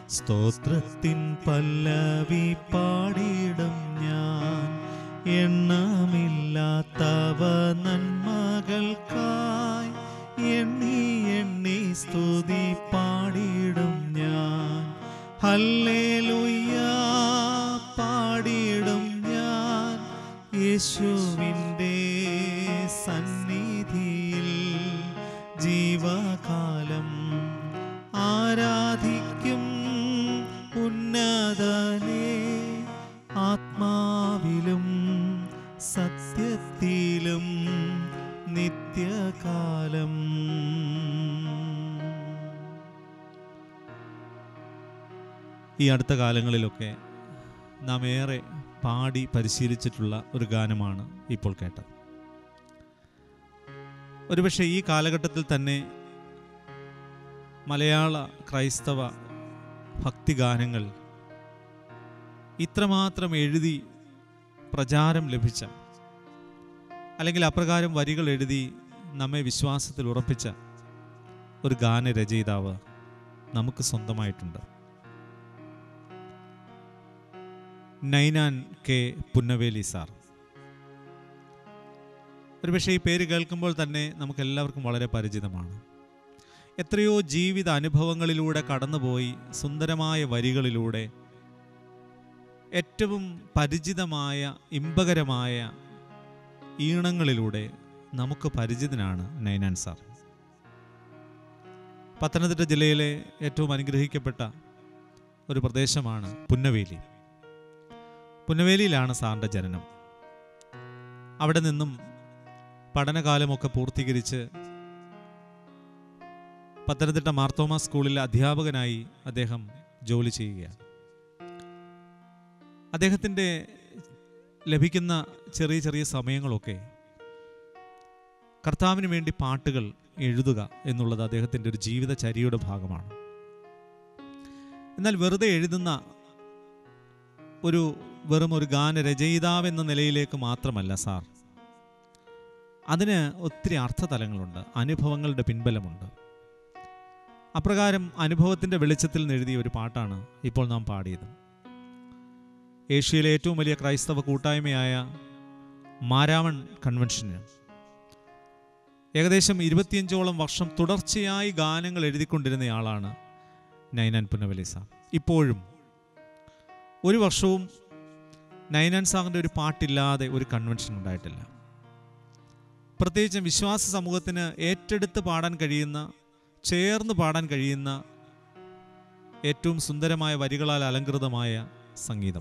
സ്തോത്രത്തിൻ പല്ലവി പാടിയിടും ഞാൻ എണ്ണമില്ലാത്തവ നന്മകൾക്കായി എണ്ണി എണ്ണി സ്തുതി പാടിയിടും ഞാൻ ഹല്ലേലൂയ പാടിയിടും ഞാൻ യേശുവിൻ്റെ സന്നിധിയിൽ ജീവകാലം ആരാധിക്കും ഉന്നതനെ ആത്മാവിലും സത്യത്തിലും നിത്യകാലം ഈ അടുത്ത കാലങ്ങളിലൊക്കെ നാം ഏറെ പാടി പരിശീലിച്ചിട്ടുള്ള ഒരു ഗാനമാണ് ഇപ്പോൾ കേട്ടത് ഒരുപക്ഷെ ഈ കാലഘട്ടത്തിൽ തന്നെ മലയാള ക്രൈസ്തവ ഭക്തിഗാനങ്ങൾ ഇത്രമാത്രം എഴുതി പ്രചാരം ലഭിച്ച അല്ലെങ്കിൽ അപ്രകാരം വരികൾ എഴുതി നമ്മെ വിശ്വാസത്തിൽ ഉറപ്പിച്ച ഒരു ഗാനരചയിതാവ് നമുക്ക് സ്വന്തമായിട്ടുണ്ട് നൈനാൻ കെ പുന്നവേലി സാർ ഒരുപക്ഷെ ഈ പേര് കേൾക്കുമ്പോൾ തന്നെ നമുക്ക് എല്ലാവർക്കും വളരെ പരിചിതമാണ് എത്രയോ ജീവിത അനുഭവങ്ങളിലൂടെ കടന്നുപോയി സുന്ദരമായ വരികളിലൂടെ ഏറ്റവും പരിചിതമായ ഇമ്പകരമായ ഈണങ്ങളിലൂടെ നമുക്ക് പരിചിതനാണ് നൈനാൻ സാർ പത്തനംതിട്ട ജില്ലയിലെ ഏറ്റവും അനുഗ്രഹിക്കപ്പെട്ട ഒരു പ്രദേശമാണ് പുന്നവേലി പുന്നവേലിയിലാണ് സാറിൻ്റെ ജനനം അവിടെ നിന്നും പഠനകാലമൊക്കെ പൂർത്തീകരിച്ച് പത്തനംതിട്ട മാർത്തോമ സ്കൂളിലെ അധ്യാപകനായി അദ്ദേഹം ജോലി ചെയ്യുകയാണ് അദ്ദേഹത്തിൻ്റെ ലഭിക്കുന്ന ചെറിയ ചെറിയ സമയങ്ങളൊക്കെ കർത്താവിന് വേണ്ടി പാട്ടുകൾ എഴുതുക എന്നുള്ളത് അദ്ദേഹത്തിൻ്റെ ഒരു ജീവിതചര്യയുടെ ഭാഗമാണ് എന്നാൽ വെറുതെ എഴുതുന്ന ഒരു വെറും ഒരു ഗാനരചയിതാവ് എന്ന നിലയിലേക്ക് മാത്രമല്ല സാർ അതിന് ഒത്തിരി അർത്ഥതലങ്ങളുണ്ട് അനുഭവങ്ങളുടെ പിൻബലമുണ്ട് അപ്രകാരം അനുഭവത്തിൻ്റെ വെളിച്ചത്തിൽ നിന്ന് എഴുതിയ ഒരു പാട്ടാണ് ഇപ്പോൾ നാം പാടിയത് ഏഷ്യയിലെ ഏറ്റവും വലിയ ക്രൈസ്തവ കൂട്ടായ്മയായ മാരാമൺ കൺവെൻഷന് ഏകദേശം ഇരുപത്തിയഞ്ചോളം വർഷം തുടർച്ചയായി ഗാനങ്ങൾ എഴുതിക്കൊണ്ടിരുന്നയാളാണ് നൈനാൻ പുന്നവലി സാർ ഇപ്പോഴും ഒരു വർഷവും നൈനാൻ സാറിൻ്റെ ഒരു പാട്ടില്ലാതെ ഒരു കൺവെൻഷൻ ഉണ്ടായിട്ടില്ല പ്രത്യേകിച്ചും വിശ്വാസ സമൂഹത്തിന് ഏറ്റെടുത്ത് പാടാൻ കഴിയുന്ന ചേർന്ന് പാടാൻ കഴിയുന്ന ഏറ്റവും സുന്ദരമായ വരികളാൽ അലങ്കൃതമായ സംഗീതം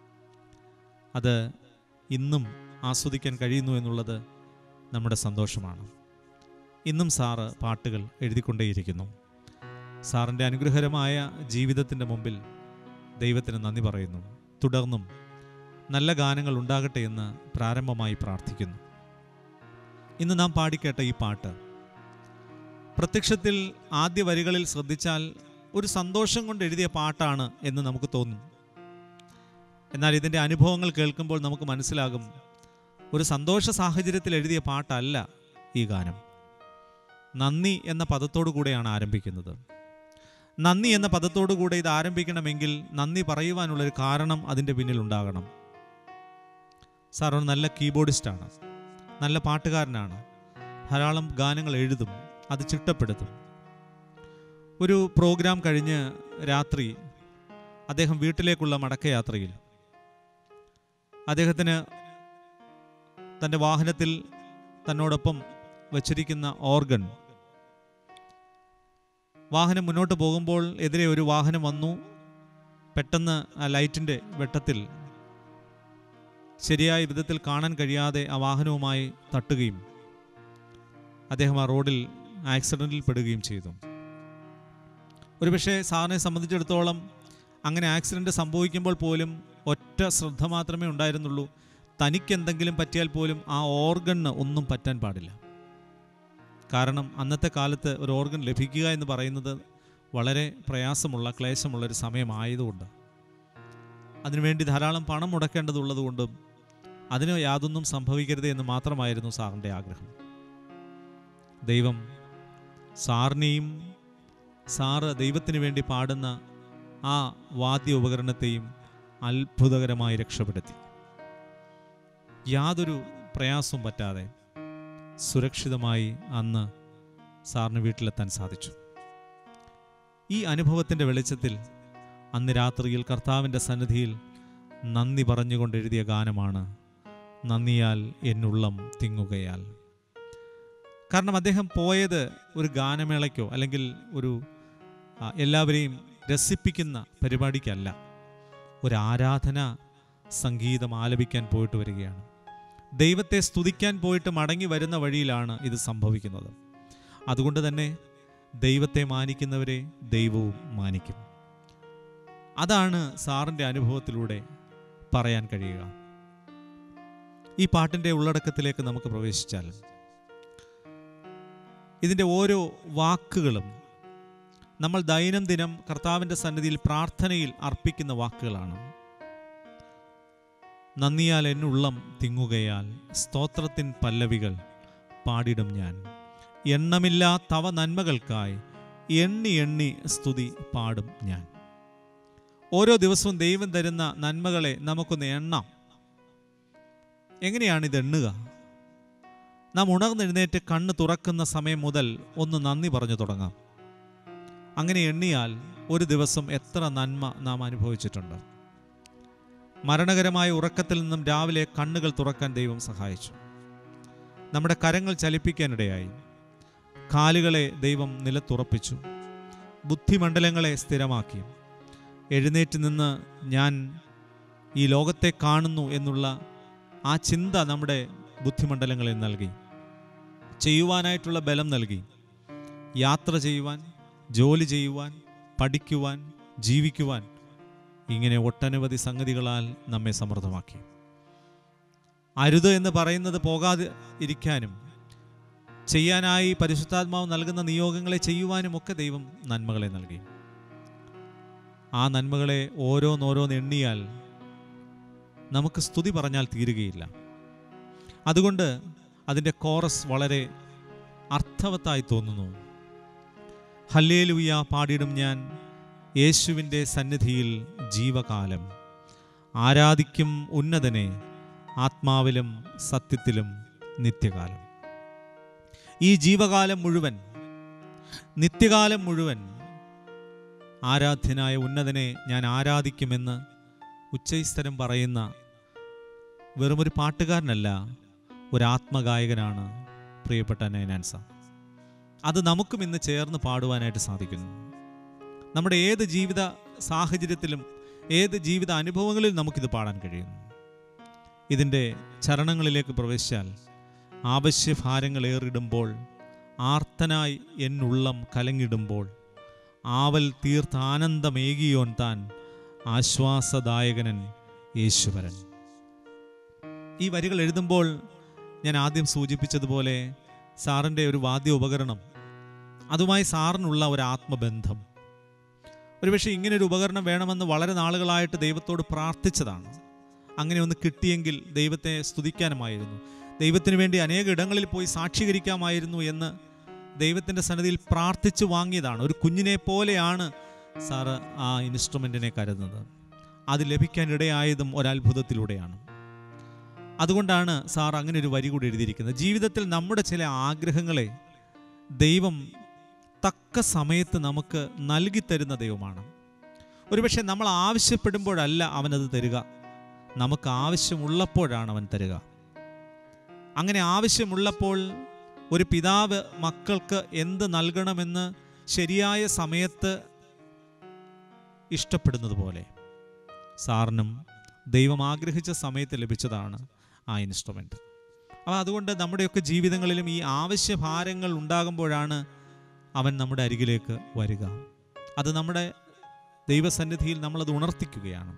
അത് ഇന്നും ആസ്വദിക്കാൻ കഴിയുന്നു എന്നുള്ളത് നമ്മുടെ സന്തോഷമാണ് ഇന്നും സാറ് പാട്ടുകൾ എഴുതിക്കൊണ്ടേയിരിക്കുന്നു സാറിൻ്റെ അനുഗ്രഹകരമായ ജീവിതത്തിൻ്റെ മുമ്പിൽ ദൈവത്തിന് നന്ദി പറയുന്നു തുടർന്നും നല്ല ഗാനങ്ങൾ ഉണ്ടാകട്ടെ എന്ന് പ്രാരംഭമായി പ്രാർത്ഥിക്കുന്നു ഇന്ന് നാം പാടിക്കേട്ട ഈ പാട്ട് പ്രത്യക്ഷത്തിൽ ആദ്യ വരികളിൽ ശ്രദ്ധിച്ചാൽ ഒരു സന്തോഷം കൊണ്ട് എഴുതിയ പാട്ടാണ് എന്ന് നമുക്ക് തോന്നും എന്നാൽ ഇതിൻ്റെ അനുഭവങ്ങൾ കേൾക്കുമ്പോൾ നമുക്ക് മനസ്സിലാകും ഒരു സന്തോഷ സാഹചര്യത്തിൽ എഴുതിയ പാട്ടല്ല ഈ ഗാനം നന്ദി എന്ന പദത്തോടു കൂടെയാണ് ആരംഭിക്കുന്നത് നന്ദി എന്ന പദത്തോടു കൂടെ ഇത് ആരംഭിക്കണമെങ്കിൽ നന്ദി പറയുവാനുള്ളൊരു കാരണം അതിൻ്റെ പിന്നിൽ ഉണ്ടാകണം സാർ ഒരു നല്ല കീബോർഡിസ്റ്റാണ് നല്ല പാട്ടുകാരനാണ് ധാരാളം ഗാനങ്ങൾ എഴുതും അത് ചിട്ടപ്പെടുത്തും ഒരു പ്രോഗ്രാം കഴിഞ്ഞ് രാത്രി അദ്ദേഹം വീട്ടിലേക്കുള്ള മടക്കയാത്രയിൽ അദ്ദേഹത്തിന് തൻ്റെ വാഹനത്തിൽ തന്നോടൊപ്പം വച്ചിരിക്കുന്ന ഓർഗൻ വാഹനം മുന്നോട്ട് പോകുമ്പോൾ എതിരെ ഒരു വാഹനം വന്നു പെട്ടെന്ന് ആ ലൈറ്റിൻ്റെ വെട്ടത്തിൽ ശരിയായ വിധത്തിൽ കാണാൻ കഴിയാതെ ആ വാഹനവുമായി തട്ടുകയും അദ്ദേഹം ആ റോഡിൽ ആക്സിഡൻറ്റിൽ പെടുകയും ചെയ്തു ഒരുപക്ഷെ സാറിനെ സംബന്ധിച്ചിടത്തോളം അങ്ങനെ ആക്സിഡൻറ്റ് സംഭവിക്കുമ്പോൾ പോലും ഒറ്റ ശ്രദ്ധ മാത്രമേ ഉണ്ടായിരുന്നുള്ളൂ തനിക്ക് എന്തെങ്കിലും പറ്റിയാൽ പോലും ആ ഓർഗണിന് ഒന്നും പറ്റാൻ പാടില്ല കാരണം അന്നത്തെ കാലത്ത് ഒരു ഓർഗൻ ലഭിക്കുക എന്ന് പറയുന്നത് വളരെ പ്രയാസമുള്ള ക്ലേശമുള്ള ഒരു സമയമായതുകൊണ്ട് അതിനുവേണ്ടി ധാരാളം പണം മുടക്കേണ്ടതുള്ളതുകൊണ്ടും അതിന് യാതൊന്നും സംഭവിക്കരുത് എന്ന് മാത്രമായിരുന്നു സാറിൻ്റെ ആഗ്രഹം ദൈവം സാറിനെയും സാറ് ദൈവത്തിന് വേണ്ടി പാടുന്ന ആ വാദ്യ ഉപകരണത്തെയും അത്ഭുതകരമായി രക്ഷപ്പെടുത്തി യാതൊരു പ്രയാസവും പറ്റാതെ സുരക്ഷിതമായി അന്ന് സാറിന് വീട്ടിലെത്താൻ സാധിച്ചു ഈ അനുഭവത്തിൻ്റെ വെളിച്ചത്തിൽ അന്ന് രാത്രിയിൽ കർത്താവിൻ്റെ സന്നിധിയിൽ നന്ദി പറഞ്ഞുകൊണ്ട് എഴുതിയ ഗാനമാണ് നന്ദിയാൽ എന്നുള്ളം തിങ്ങുകയാൽ കാരണം അദ്ദേഹം പോയത് ഒരു ഗാനമേളയ്ക്കോ അല്ലെങ്കിൽ ഒരു ആ, എല്ലാവരെയും രസിപ്പിക്കുന്ന പരിപാടിക്കല്ല ഒരു ആരാധന സംഗീതം ആലപിക്കാൻ പോയിട്ട് വരികയാണ് ദൈവത്തെ സ്തുതിക്കാൻ പോയിട്ട് മടങ്ങി വരുന്ന വഴിയിലാണ് ഇത് സംഭവിക്കുന്നത് അതുകൊണ്ട് തന്നെ ദൈവത്തെ മാനിക്കുന്നവരെ ദൈവവും മാനിക്കും അതാണ് സാറിൻ്റെ അനുഭവത്തിലൂടെ പറയാൻ കഴിയുക ഈ പാട്ടിൻ്റെ ഉള്ളടക്കത്തിലേക്ക് നമുക്ക് പ്രവേശിച്ചാൽ ഇതിൻ്റെ ഓരോ വാക്കുകളും നമ്മൾ ദൈനംദിനം കർത്താവിൻ്റെ സന്നിധിയിൽ പ്രാർത്ഥനയിൽ അർപ്പിക്കുന്ന വാക്കുകളാണ് നന്ദിയാൽ എന്നുള്ളം തിങ്ങുകയാൽ സ്തോത്രത്തിൻ പല്ലവികൾ പാടിടും ഞാൻ എണ്ണമില്ലാത്തവ നന്മകൾക്കായി എണ്ണി എണ്ണി സ്തുതി പാടും ഞാൻ ഓരോ ദിവസവും ദൈവം തരുന്ന നന്മകളെ നമുക്കൊന്ന് എണ്ണാം എങ്ങനെയാണ് ഇത് എണ്ണുക നാം ഉണർന്നെഴുന്നേറ്റ് കണ്ണ് തുറക്കുന്ന സമയം മുതൽ ഒന്ന് നന്ദി പറഞ്ഞു തുടങ്ങാം അങ്ങനെ എണ്ണിയാൽ ഒരു ദിവസം എത്ര നന്മ നാം അനുഭവിച്ചിട്ടുണ്ട് മരണകരമായ ഉറക്കത്തിൽ നിന്നും രാവിലെ കണ്ണുകൾ തുറക്കാൻ ദൈവം സഹായിച്ചു നമ്മുടെ കരങ്ങൾ ചലിപ്പിക്കാനിടയായി കാലുകളെ ദൈവം നിലത്തുറപ്പിച്ചു ബുദ്ധിമണ്ഡലങ്ങളെ സ്ഥിരമാക്കി എഴുന്നേറ്റ് നിന്ന് ഞാൻ ഈ ലോകത്തെ കാണുന്നു എന്നുള്ള ആ ചിന്ത നമ്മുടെ ബുദ്ധിമണ്ഡലങ്ങളിൽ നൽകി ചെയ്യുവാനായിട്ടുള്ള ബലം നൽകി യാത്ര ചെയ്യുവാൻ ജോലി ചെയ്യുവാൻ പഠിക്കുവാൻ ജീവിക്കുവാൻ ഇങ്ങനെ ഒട്ടനവധി സംഗതികളാൽ നമ്മെ സമൃദ്ധമാക്കി അരുത് എന്ന് പറയുന്നത് പോകാതെ ഇരിക്കാനും ചെയ്യാനായി പരിശുദ്ധാത്മാവ് നൽകുന്ന നിയോഗങ്ങളെ ചെയ്യുവാനും ഒക്കെ ദൈവം നന്മകളെ നൽകി ആ നന്മകളെ ഓരോന്നോരോന്ന് എണ്ണിയാൽ നമുക്ക് സ്തുതി പറഞ്ഞാൽ തീരുകയില്ല അതുകൊണ്ട് അതിൻ്റെ കോറസ് വളരെ അർത്ഥവത്തായി തോന്നുന്നു ഹല്ലേലുയ പാടിയിടും ഞാൻ യേശുവിൻ്റെ സന്നിധിയിൽ ജീവകാലം ആരാധിക്കും ഉന്നതനെ ആത്മാവിലും സത്യത്തിലും നിത്യകാലം ഈ ജീവകാലം മുഴുവൻ നിത്യകാലം മുഴുവൻ ആരാധ്യനായ ഉന്നതനെ ഞാൻ ആരാധിക്കുമെന്ന് ഉച്ചൈസ്തരം പറയുന്ന വെറുമൊരു പാട്ടുകാരനല്ല ഒരു ആത്മഗായകനാണ് പ്രിയപ്പെട്ട നയനാൻസ അത് നമുക്കും ഇന്ന് ചേർന്ന് പാടുവാനായിട്ട് സാധിക്കുന്നു നമ്മുടെ ഏത് ജീവിത സാഹചര്യത്തിലും ഏത് ജീവിത അനുഭവങ്ങളിലും നമുക്കിത് പാടാൻ കഴിയുന്നു ഇതിൻ്റെ ചരണങ്ങളിലേക്ക് പ്രവേശിച്ചാൽ ആവശ്യഭാരങ്ങൾ ഏറിടുമ്പോൾ ആർത്തനായി എന്നുള്ളം കലങ്ങിടുമ്പോൾ ആവൽ തീർത്ത ആനന്ദമേകിയോൻ താൻ ആശ്വാസദായകനൻ യേശുവരൻ ഈ വരികൾ എഴുതുമ്പോൾ ഞാൻ ആദ്യം സൂചിപ്പിച്ചതുപോലെ സാറിൻ്റെ ഒരു വാദ്യ ഉപകരണം അതുമായി സാറിനുള്ള ഒരു ആത്മബന്ധം ഒരുപക്ഷെ ഇങ്ങനെ ഒരു ഉപകരണം വേണമെന്ന് വളരെ നാളുകളായിട്ട് ദൈവത്തോട് പ്രാർത്ഥിച്ചതാണ് അങ്ങനെ ഒന്ന് കിട്ടിയെങ്കിൽ ദൈവത്തെ സ്തുതിക്കാനുമായിരുന്നു ദൈവത്തിന് വേണ്ടി അനേക ഇടങ്ങളിൽ പോയി സാക്ഷീകരിക്കാമായിരുന്നു എന്ന് ദൈവത്തിൻ്റെ സന്നിധിയിൽ പ്രാർത്ഥിച്ചു വാങ്ങിയതാണ് ഒരു കുഞ്ഞിനെ പോലെയാണ് സാറ് ആ ഇൻസ്ട്രുമെൻറ്റിനെ കരുതുന്നത് അത് ലഭിക്കാൻ ഇടയായതും ഒരത്ഭുതത്തിലൂടെയാണ് അതുകൊണ്ടാണ് സാർ അങ്ങനെ ഒരു വരി കൂടി എഴുതിയിരിക്കുന്നത് ജീവിതത്തിൽ നമ്മുടെ ചില ആഗ്രഹങ്ങളെ ദൈവം തക്ക സമയത്ത് നമുക്ക് നൽകി തരുന്ന ദൈവമാണ് ഒരുപക്ഷെ നമ്മൾ ആവശ്യപ്പെടുമ്പോഴല്ല അവനത് തരിക നമുക്ക് ആവശ്യമുള്ളപ്പോഴാണ് അവൻ തരിക അങ്ങനെ ആവശ്യമുള്ളപ്പോൾ ഒരു പിതാവ് മക്കൾക്ക് എന്ത് നൽകണമെന്ന് ശരിയായ സമയത്ത് ഇഷ്ടപ്പെടുന്നത് പോലെ സാറിനും ദൈവം ആഗ്രഹിച്ച സമയത്ത് ലഭിച്ചതാണ് ആ ഇൻസ്ട്രുമെൻ്റ് അപ്പോൾ അതുകൊണ്ട് നമ്മുടെയൊക്കെ ജീവിതങ്ങളിലും ഈ ആവശ്യഭാരങ്ങൾ ഉണ്ടാകുമ്പോഴാണ് അവൻ നമ്മുടെ അരികിലേക്ക് വരിക അത് നമ്മുടെ ദൈവസന്നിധിയിൽ നമ്മളത് ഉണർത്തിക്കുകയാണ്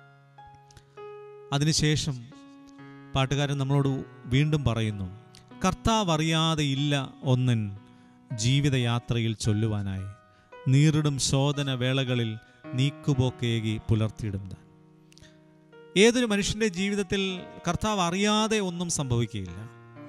അതിനുശേഷം പാട്ടുകാരൻ നമ്മളോട് വീണ്ടും പറയുന്നു കർത്താവ് അറിയാതെ ഇല്ല ഒന്നൻ ജീവിതയാത്രയിൽ ചൊല്ലുവാനായി നീറിടും ശോധന വേളകളിൽ നീക്കുപോക്കേകി പുലർത്തിയിടും താൻ ഏതൊരു മനുഷ്യന്റെ ജീവിതത്തിൽ കർത്താവ് അറിയാതെ ഒന്നും സംഭവിക്കുകയില്ല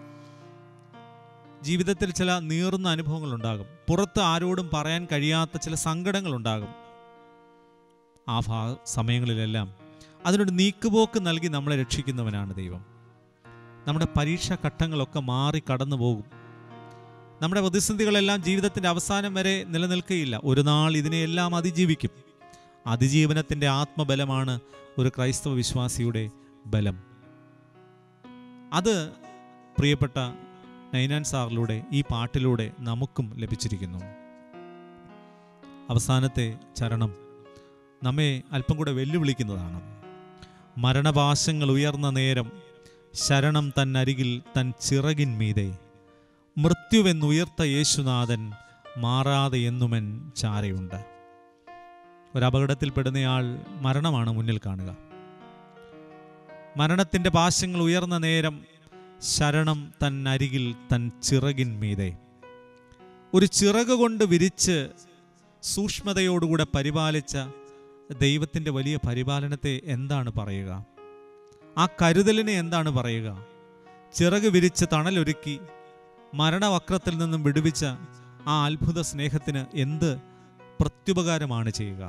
ജീവിതത്തിൽ ചില നീറുന്ന അനുഭവങ്ങൾ ഉണ്ടാകും പുറത്ത് ആരോടും പറയാൻ കഴിയാത്ത ചില സങ്കടങ്ങൾ ഉണ്ടാകും ആ ഭാ സമയങ്ങളിലെല്ലാം അതിനൊരു നീക്കുപോക്ക് നൽകി നമ്മളെ രക്ഷിക്കുന്നവനാണ് ദൈവം നമ്മുടെ പരീക്ഷാ ഘട്ടങ്ങളൊക്കെ മാറി കടന്നു പോകും നമ്മുടെ പ്രതിസന്ധികളെല്ലാം ജീവിതത്തിൻ്റെ അവസാനം വരെ നിലനിൽക്കുകയില്ല ഒരു നാൾ ഇതിനെയെല്ലാം അതിജീവിക്കും അതിജീവനത്തിൻ്റെ ആത്മബലമാണ് ഒരു ക്രൈസ്തവ വിശ്വാസിയുടെ ബലം അത് പ്രിയപ്പെട്ട നൈനാൻ സാറിലൂടെ ഈ പാട്ടിലൂടെ നമുക്കും ലഭിച്ചിരിക്കുന്നു അവസാനത്തെ ചരണം നമ്മെ അല്പം കൂടെ വെല്ലുവിളിക്കുന്നതാണ് മരണപാശങ്ങൾ ഉയർന്ന നേരം ശരണം തന്നരികിൽ തൻ ചിറകിന്മീതെ മൃത്യുവെന്നുയർത്ത യേശുനാഥൻ മാറാതെ എന്നുമൻ ചാരയുണ്ട് ഒരപകടത്തിൽപ്പെടുന്നയാൾ മരണമാണ് മുന്നിൽ കാണുക മരണത്തിൻ്റെ പാശങ്ങൾ ഉയർന്ന നേരം ശരണം തന്നരികിൽ തൻ ചിറകിന്മീതെ ഒരു ചിറക് കൊണ്ട് വിരിച്ച് സൂക്ഷ്മതയോടുകൂടെ പരിപാലിച്ച ദൈവത്തിൻ്റെ വലിയ പരിപാലനത്തെ എന്താണ് പറയുക ആ കരുതലിനെ എന്താണ് പറയുക ചിറക് വിരിച്ച് തണലൊരുക്കി മരണവക്രത്തിൽ നിന്നും വിടുവിച്ച ആ അത്ഭുത സ്നേഹത്തിന് എന്ത് പ്രത്യുപകാരമാണ് ചെയ്യുക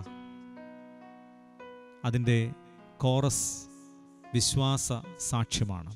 അതിൻ്റെ കോറസ് വിശ്വാസ സാക്ഷ്യമാണ്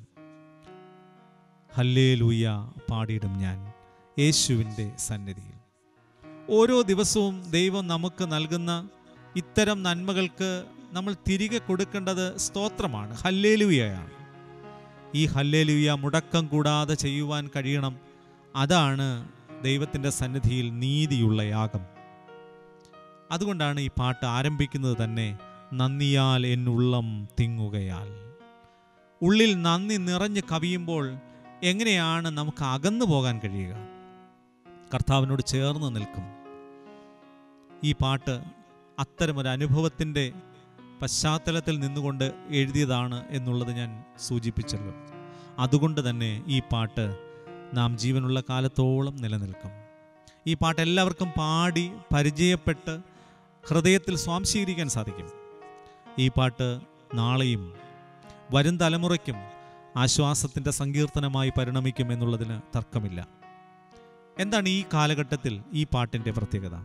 ഹല്ലേ ലൂയ പാടിയിടും ഞാൻ യേശുവിൻ്റെ സന്നിധിയിൽ ഓരോ ദിവസവും ദൈവം നമുക്ക് നൽകുന്ന ഇത്തരം നന്മകൾക്ക് നമ്മൾ തിരികെ കൊടുക്കേണ്ടത് സ്തോത്രമാണ് ഹല്ലേലുയയാണ് ഈ ഹല്ലേലുയ മുടക്കം കൂടാതെ ചെയ്യുവാൻ കഴിയണം അതാണ് ദൈവത്തിൻ്റെ സന്നിധിയിൽ നീതിയുള്ള യാഗം അതുകൊണ്ടാണ് ഈ പാട്ട് ആരംഭിക്കുന്നത് തന്നെ നന്ദിയാൽ എന്നുള്ളം തിങ്ങുകയാൽ ഉള്ളിൽ നന്ദി നിറഞ്ഞ് കവിയുമ്പോൾ എങ്ങനെയാണ് നമുക്ക് അകന്നു പോകാൻ കഴിയുക കർത്താവിനോട് ചേർന്ന് നിൽക്കും ഈ പാട്ട് അത്തരമൊരു അനുഭവത്തിൻ്റെ പശ്ചാത്തലത്തിൽ നിന്നുകൊണ്ട് എഴുതിയതാണ് എന്നുള്ളത് ഞാൻ സൂചിപ്പിച്ചല്ലോ അതുകൊണ്ട് തന്നെ ഈ പാട്ട് നാം ജീവനുള്ള കാലത്തോളം നിലനിൽക്കും ഈ പാട്ട് എല്ലാവർക്കും പാടി പരിചയപ്പെട്ട് ഹൃദയത്തിൽ സ്വാംശീകരിക്കാൻ സാധിക്കും ഈ പാട്ട് നാളെയും വരും തലമുറയ്ക്കും ആശ്വാസത്തിൻ്റെ സങ്കീർത്തനമായി പരിണമിക്കും എന്നുള്ളതിന് തർക്കമില്ല എന്താണ് ഈ കാലഘട്ടത്തിൽ ഈ പാട്ടിൻ്റെ പ്രത്യേകത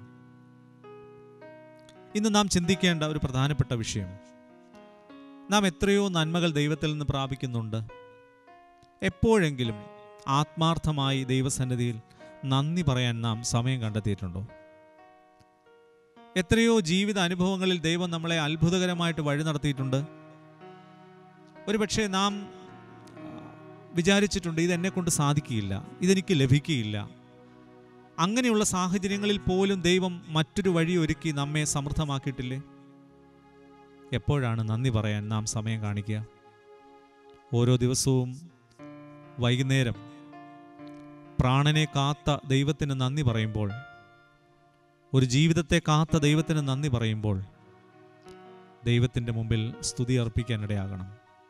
ഇന്ന് നാം ചിന്തിക്കേണ്ട ഒരു പ്രധാനപ്പെട്ട വിഷയം നാം എത്രയോ നന്മകൾ ദൈവത്തിൽ നിന്ന് പ്രാപിക്കുന്നുണ്ട് എപ്പോഴെങ്കിലും ആത്മാർത്ഥമായി ദൈവസന്നിധിയിൽ നന്ദി പറയാൻ നാം സമയം കണ്ടെത്തിയിട്ടുണ്ടോ എത്രയോ ജീവിത അനുഭവങ്ങളിൽ ദൈവം നമ്മളെ അത്ഭുതകരമായിട്ട് വഴി നടത്തിയിട്ടുണ്ട് ഒരുപക്ഷെ നാം വിചാരിച്ചിട്ടുണ്ട് ഇതെന്നെ കൊണ്ട് സാധിക്കുകയില്ല ഇതെനിക്ക് ലഭിക്കുകയില്ല അങ്ങനെയുള്ള സാഹചര്യങ്ങളിൽ പോലും ദൈവം മറ്റൊരു വഴി ഒരുക്കി നമ്മെ സമൃദ്ധമാക്കിയിട്ടില്ലേ എപ്പോഴാണ് നന്ദി പറയാൻ നാം സമയം കാണിക്കുക ഓരോ ദിവസവും വൈകുന്നേരം പ്രാണനെ കാത്ത ദൈവത്തിന് നന്ദി പറയുമ്പോൾ ഒരു ജീവിതത്തെ കാത്ത ദൈവത്തിന് നന്ദി പറയുമ്പോൾ ദൈവത്തിൻ്റെ മുമ്പിൽ സ്തുതി അർപ്പിക്കാനിടയാകണം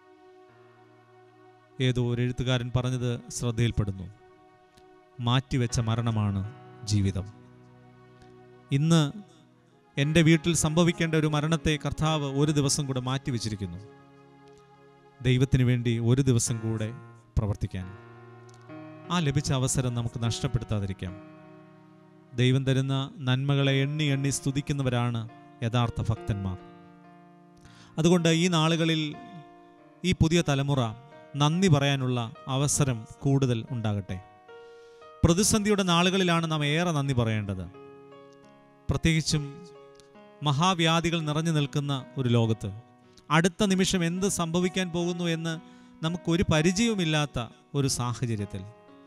ഏതോ ഒരു എഴുത്തുകാരൻ പറഞ്ഞത് ശ്രദ്ധയിൽപ്പെടുന്നു മാറ്റിവെച്ച മരണമാണ് ജീവിതം ഇന്ന് എൻ്റെ വീട്ടിൽ സംഭവിക്കേണ്ട ഒരു മരണത്തെ കർത്താവ് ഒരു ദിവസം കൂടെ മാറ്റിവെച്ചിരിക്കുന്നു ദൈവത്തിന് വേണ്ടി ഒരു ദിവസം കൂടെ പ്രവർത്തിക്കാൻ ആ ലഭിച്ച അവസരം നമുക്ക് നഷ്ടപ്പെടുത്താതിരിക്കാം ദൈവം തരുന്ന നന്മകളെ എണ്ണി എണ്ണി സ്തുതിക്കുന്നവരാണ് യഥാർത്ഥ ഭക്തന്മാർ അതുകൊണ്ട് ഈ നാളുകളിൽ ഈ പുതിയ തലമുറ നന്ദി പറയാനുള്ള അവസരം കൂടുതൽ ഉണ്ടാകട്ടെ പ്രതിസന്ധിയുടെ നാളുകളിലാണ് നാം ഏറെ നന്ദി പറയേണ്ടത് പ്രത്യേകിച്ചും മഹാവ്യാധികൾ നിറഞ്ഞു നിൽക്കുന്ന ഒരു ലോകത്ത് അടുത്ത നിമിഷം എന്ത് സംഭവിക്കാൻ പോകുന്നു എന്ന് നമുക്കൊരു പരിചയവുമില്ലാത്ത ഒരു സാഹചര്യത്തിൽ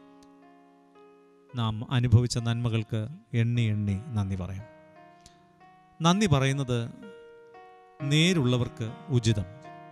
നാം അനുഭവിച്ച നന്മകൾക്ക് എണ്ണി എണ്ണി നന്ദി പറയാം നന്ദി പറയുന്നത് നേരുള്ളവർക്ക് ഉചിതം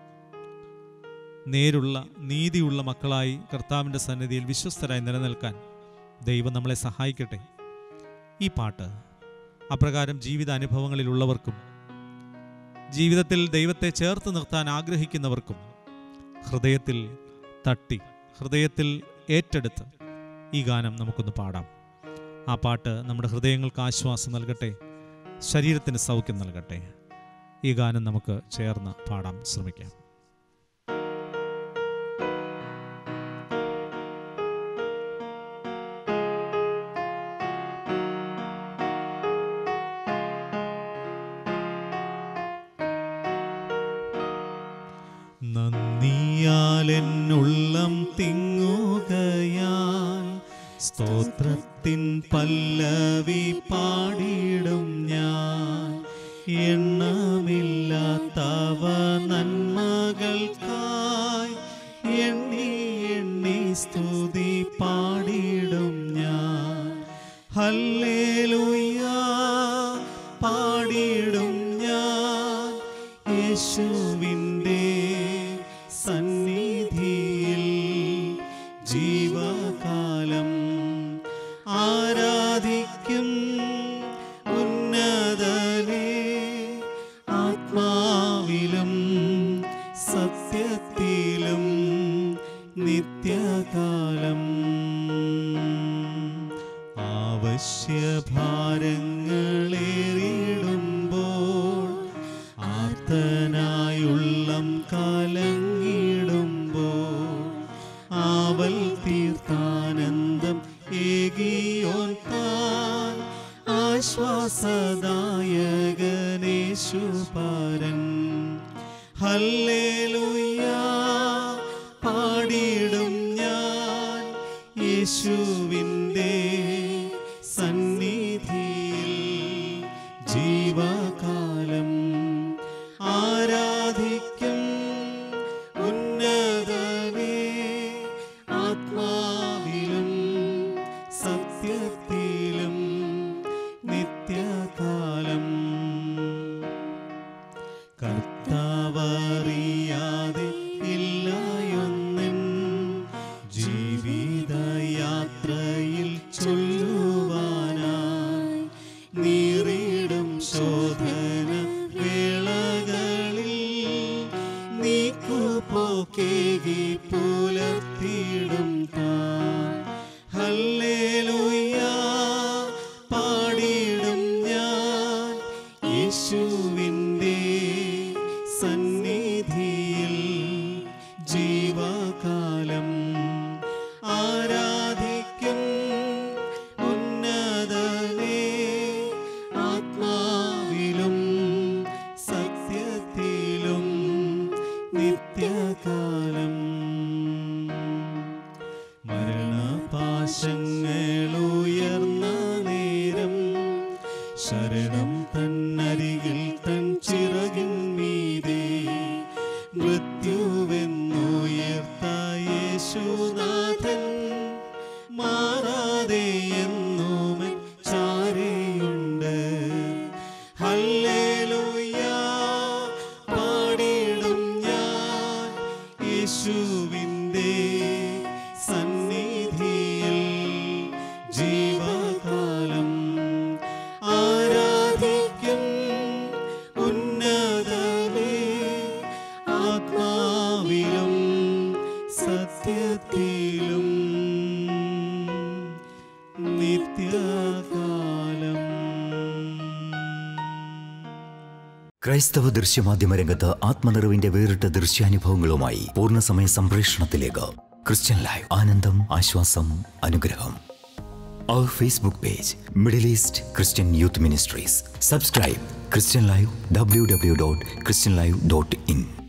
നേരുള്ള നീതിയുള്ള മക്കളായി കർത്താവിൻ്റെ സന്നിധിയിൽ വിശ്വസ്തരായി നിലനിൽക്കാൻ ദൈവം നമ്മളെ സഹായിക്കട്ടെ ഈ പാട്ട് അപ്രകാരം ജീവിത അനുഭവങ്ങളിലുള്ളവർക്കും ജീവിതത്തിൽ ദൈവത്തെ ചേർത്ത് നിർത്താൻ ആഗ്രഹിക്കുന്നവർക്കും ഹൃദയത്തിൽ തട്ടി ഹൃദയത്തിൽ ഏറ്റെടുത്ത് ഈ ഗാനം നമുക്കൊന്ന് പാടാം ആ പാട്ട് നമ്മുടെ ഹൃദയങ്ങൾക്ക് ആശ്വാസം നൽകട്ടെ ശരീരത്തിന് സൗഖ്യം നൽകട്ടെ ഈ ഗാനം നമുക്ക് ചേർന്ന് പാടാൻ ശ്രമിക്കാം എന്നുള്ളം തിങ്ങുകയാൽ സ്തോത്രത്തിൻ പല്ലവി പാടിയിടും ഞാൻ എണ്ണമില്ലാത്തവ നന്മകൾക്കായി എണ്ണി എണ്ണി സ്തുതി പാടിയിടും ഞാൻ ഹല്ലേലൂയ പാടിയിടും ഞാൻ യേശുവിൻ്റെ സന്നിധിയിൽ ജീവകാലം ആരാധിക്കും ഉന്നതനെ ആത്മാവിലും സത്യത്തിലും നിത്യകാലം ആവശ്യഭാരങ്ങളേറിടുമ്പോൾ ആർത്തനായുള്ളം കലങ്ങിടുമ്പോൾ ആവൽ തീർത്ഥാനന്ദം ഏകിയോൻ താൻ ആശ്വാസദായകനേശുപാരൻ ഹല്ലേലൂയ പാടിയിടും ഞാൻ യേശുവിൻ്റെ സന്നിധിയിൽ ജീവകാലം ആരാധിക്കും ഉന്നതനെ ആത്മാവിലും സത്യത്തിലും നിത്യകാലം കർത്താവറിയാതെ ഇല്ലായൊന്നൻ ജീവിതയാത്രയിൽ ചൊല്ലുവാനായി നീറിടും ശോധന വേളകളിൽ നീക്കുപോക്കേകി പുലർത്തിയിടും താൻ ഹല്ലേലൂയ പാടിയിടും ഞാൻ യേശുവിൻ്റെ സന്നിധിയിൽ ജീവകാലം ആരാധിക്കും ഉന്നതനെ ആത്മാവിലും സത്യത്തിലും നിത്യകാലം മരണപാശങ്ങളുയർന്ന നേരം ശരണം തന്നരികിൽ തൻ ചിറകിൻ മീതെ മൃത്യുവെന്നുയർത്ത യേശുനാഥൻ മാറാതെ എന്നുമൻ ചാരയുണ്ട് ഹല്ലേലൂയ പാടിയിടും ഞാൻ യേശുവിൻ്റെ സന്നിധിയിൽ ജീവകാലം ആരാധിക്കും ഉന്നതനെ ആത്മാവിലും സത്യത്തിലും നിത്യകാലം ക്രൈസ്തവ ദൃശ്യമാധ്യമ രംഗത്ത് ആത്മനിറവിന്റെ വേറിട്ട ദൃശ്യാനുഭവങ്ങളുമായി പൂർണ്ണസമയ സംപ്രേഷണത്തിലേക്ക് ക്രിസ്ത്യൻ ലൈവ് ആനന്ദം ആശ്വാസം അനുഗ്രഹം അവർ Facebook page Middle East Christian youth ministries subscribe Christian live W W dot Christian live dot in